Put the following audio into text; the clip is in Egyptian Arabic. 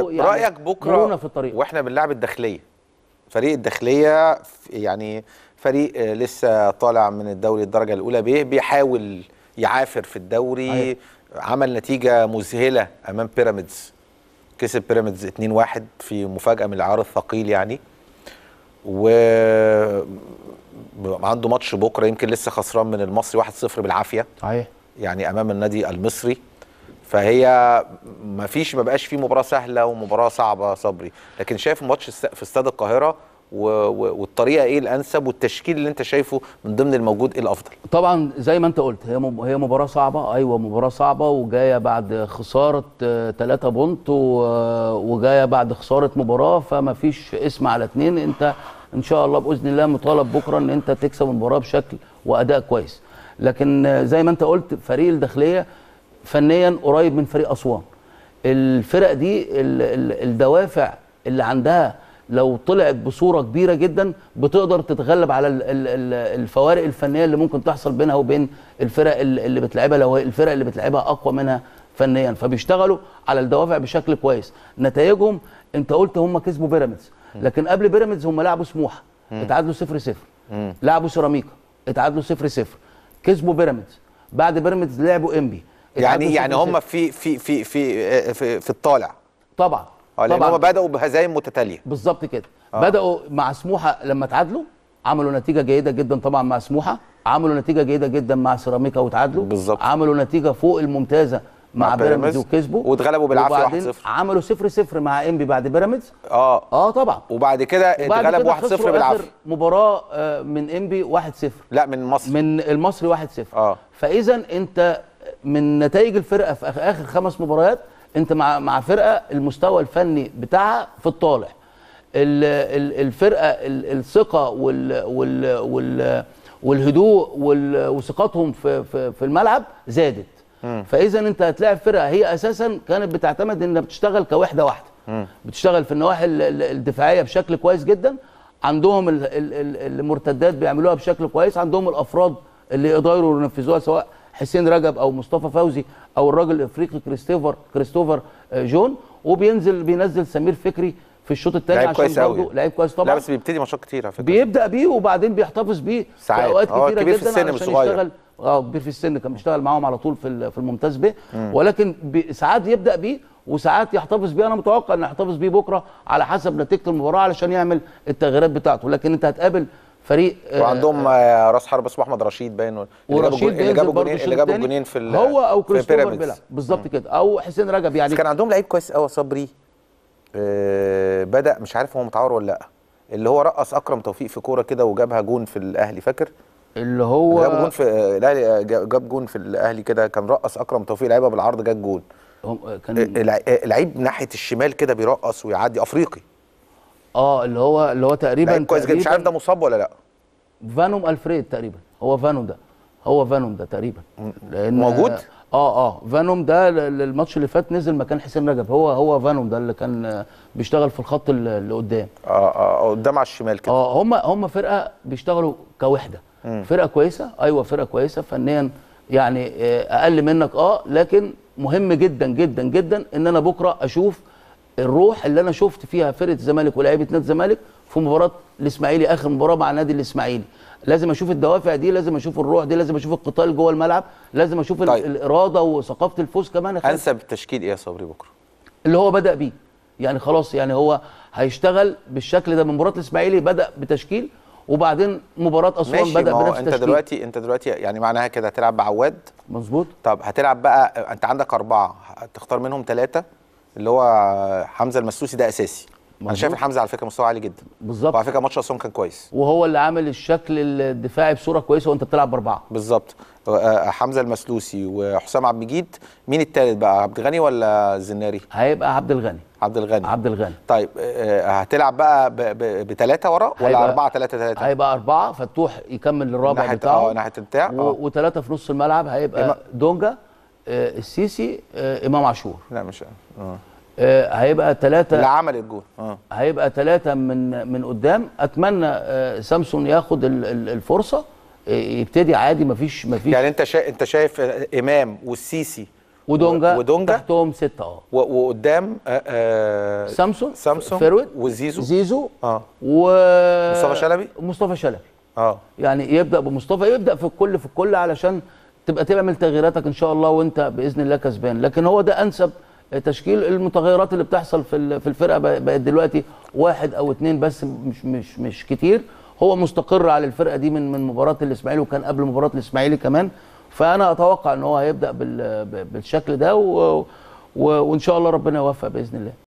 يعني رايك بكره مرونه في الطريق واحنا بنلعب الداخليه فريق الداخليه ف- يعني فريق آه، لسه طالع من الدوري الدرجه الاولى به بيحاول يعافر في الدوري أيوة. عمل نتيجه مذهله امام بيراميدز كسب بيراميدز 2-1 في مفاجاه من العيار الثقيل يعني و عنده ماتش بكره يمكن لسه خسران من المصري 1-0 بالعافيه صحيح يعني امام النادي المصري فهي ما فيش ما بقاش فيه مباراه سهله ومباراه صعبه صبري لكن شايف الماتش است- في استاد القاهره و... و... والطريقه ايه الانسب والتشكيل اللي انت شايفه من ضمن الموجود ايه الافضل طبعا زي ما انت قلت هي مب- هي مباراه صعبه ايوه مباراه صعبه وجايه بعد خساره 3 بونت و- وجايه بعد خساره مباراه فما فيش اسم على اتنين انت ان شاء الله باذن الله مطالب بكره ان انت تكسب المباراه بشكل واداء كويس لكن آه، زي ما انت قلت فريق الداخليه فنيا قريب من فريق اسوان الفرق دي ال- ال- الدوافع اللي عندها لو طلعت بصوره كبيره جدا بتقدر تتغلب على ال- ال- ال- الفوارق الفنيه اللي ممكن تحصل بينها وبين الفرق ال- اللي بتلعبها لو هي الفرق اللي بتلعبها اقوى منها فنيا فبيشتغلوا على الدوافع بشكل كويس نتائجهم انت قلت هم كسبوا بيراميدز لكن قبل بيراميدز هم لعبوا سموحه اتعادلوا 0 0 لعبوا سيراميكا اتعادلوا 0 0 كسبوا بيراميدز بعد بيراميدز لعبوا انبي اتعادلوا يعني يعني 0-0. هم في في في في في, في الطالع طبعا اه لان طبعا هم بداوا بهزايم متتاليه بالظبط كده آه. بداوا مع سموحه لما تعادلوا عملوا نتيجه جيده جدا طبعا مع سموحه عملوا نتيجه جيده جدا مع سيراميكا وتعادلوا بالظبط. عملوا نتيجه فوق الممتازه مع, مع بيراميدز بيراميدز وكسبوا واتغلبوا بالعافية وبعدين 1-0. عملوا 0 0 مع انبي بعد بيراميدز اه اه طبعا وبعد كده وبعد اتغلب كده 1-0 خسروا آخر بالعافيه مباراه آه، من انبي 1 0 لا من مصر من المصري 1 0 اه فاذا انت من نتائج الفرقه في آخ- اخر خمس مباريات انت مع مع فرقه المستوى الفني بتاعها في الطالع ال- ال- الفرقه ال- الثقه وال وال وال والهدوء وال- وثقتهم في في في الملعب زادت فاذا انت هتلاعب فرقه هي اساسا كانت بتعتمد انها بتشتغل كوحده واحده بتشتغل في النواحي ال- ال- الدفاعيه بشكل كويس جدا عندهم ال- ال- ال- المرتدات بيعملوها بشكل كويس عندهم الافراد اللي يقدروا ينفذوها سواء حسين رجب او مصطفى فوزي او الراجل الافريقي كريستوفر كريستوفر آه، جون وبينزل بينزل سمير فكري في الشوط الثاني لعيب عشان كويس أوي. برضه لعيب كويس لا طبعا بس بيبتدي ماتشات كتير على فكره بيبدا بيه وبعدين بيحتفظ بيه ساعات. في اوقات هو كتيره كبير في جدا السن مش علشان صغير. يشتغل اه كبير في السن كان بيشتغل معاهم على طول في ال- في الممتاز به ولكن بي- ساعات يبدا بيه وساعات يحتفظ بيه انا متوقع انه يحتفظ بيه بكره على حسب نتيجه المباراه علشان يعمل التغييرات بتاعته لكن انت هتقابل فريق آه، وعندهم آه، راس حرب اسمه احمد رشيد باين اللي جابوا ورشيد الجون- اللي جابوا بينزل برضه الجونين الشوط اللي جابوا التاني. الجونين في ال- هو او في كريستوفر بيراميدز. بيلعب بالظبط كده او حسين رجب يعني بس كان عندهم لعيب كويس قوي صبري آه بدا مش عارف هو متعور ولا لا اللي هو رقص اكرم توفيق في كوره كده وجابها جون في الاهلي فاكر اللي هو جاب جون في آه، الاهلي آه، جا- جاب جون في الاهلي كده كان رقص اكرم توفيق لعيبه بالعرض جاب جون هم- آه، كان الع- آه، لعيب ناحيه الشمال كده بيرقص ويعدي افريقي اه اللي هو اللي هو تقريبا لعيب كويس جدا مش عارف تقريباً ده مصاب ولا لا فانوم الفريد تقريبا هو فانوم ده هو فانوم ده تقريبا لان موجود؟ اه اه فانوم ده ل- ل- الماتش اللي فات نزل مكان حسين رجب هو هو فانوم ده اللي كان آه، بيشتغل في الخط ال- اللي قدام اه اه آه، قدام على الشمال كده اه هم هم فرقه بيشتغلوا كوحده فرقه كويسه ايوه فرقه كويسه فنيا يعني آه، اقل منك اه لكن مهم جدا جدا جدا ان انا بكره اشوف الروح اللي انا شفت فيها فرقه الزمالك ولاعيبه نادي الزمالك في مباراه الاسماعيلي اخر مباراه مع نادي الاسماعيلي لازم اشوف الدوافع دي لازم اشوف الروح دي لازم اشوف القتال جوه الملعب لازم اشوف طيب. طيب. الاراده وثقافه الفوز كمان يا خالد. انسب تشكيل ايه يا صبري بكره اللي هو بدا بيه يعني خلاص يعني هو هيشتغل بالشكل ده من مباراه الاسماعيلي بدا بتشكيل وبعدين مباراه اسوان ماشي بدا ما هو بنفس انت التشكيل دلوقتي انت دلوقتي يعني معناها كده هتلعب بعواد مظبوط طب هتلعب بقى انت عندك اربعه هتختار منهم ثلاثه اللي هو حمزه المسوسي ده اساسي انا مظبوط. شايف حمزه على فكره مستوى عالي جدا بالظبط وعلى فكره ماتش اسوان كان كويس وهو اللي عامل الشكل الدفاعي بصوره كويسه وانت بتلعب باربعه بالظبط آه، حمزه المسلوسي وحسام عبد المجيد مين الثالث بقى عبد الغني ولا الزناري هيبقى عبد الغني عبد الغني عبد الغني طيب آه، هتلعب بقى بثلاثه ورا ولا هيبقى- أربعة ثلاثة ثلاثة هيبقى اربعه فتوح يكمل الرابع ناحية- بتاعه اه ناحيه البتاع اه و- وثلاثه في نص الملعب هيبقى إما- دونجا آه، السيسي آه، امام عاشور لا مش اه آه، هيبقى ثلاثه اللي عمل الجول اه هيبقى ثلاثة من من قدام اتمنى آه، سامسون ياخد ال- ال- الفرصه آه، يبتدي عادي مفيش مفيش يعني انت شا... انت شايف امام والسيسي ودونجا ودونجا تحتهم سته اه و- وقدام آه، آه، سامسون سامسون فيرويد وزيزو زيزو اه و مصطفى شلبي؟ مصطفى شلبي اه يعني يبدا بمصطفى يبدا في الكل في الكل علشان تبقى تعمل تغييراتك ان شاء الله وانت باذن الله كسبان لكن هو ده انسب تشكيل المتغيرات اللي بتحصل في ال- في الفرقه بق- بقت دلوقتي واحد او اتنين بس مش مش مش كتير هو مستقر على الفرقه دي من من مباراه الاسماعيلي وكان قبل مباراه الاسماعيلي كمان فانا اتوقع ان هو هيبدا بال- بالشكل ده و و وان شاء الله ربنا يوفق باذن الله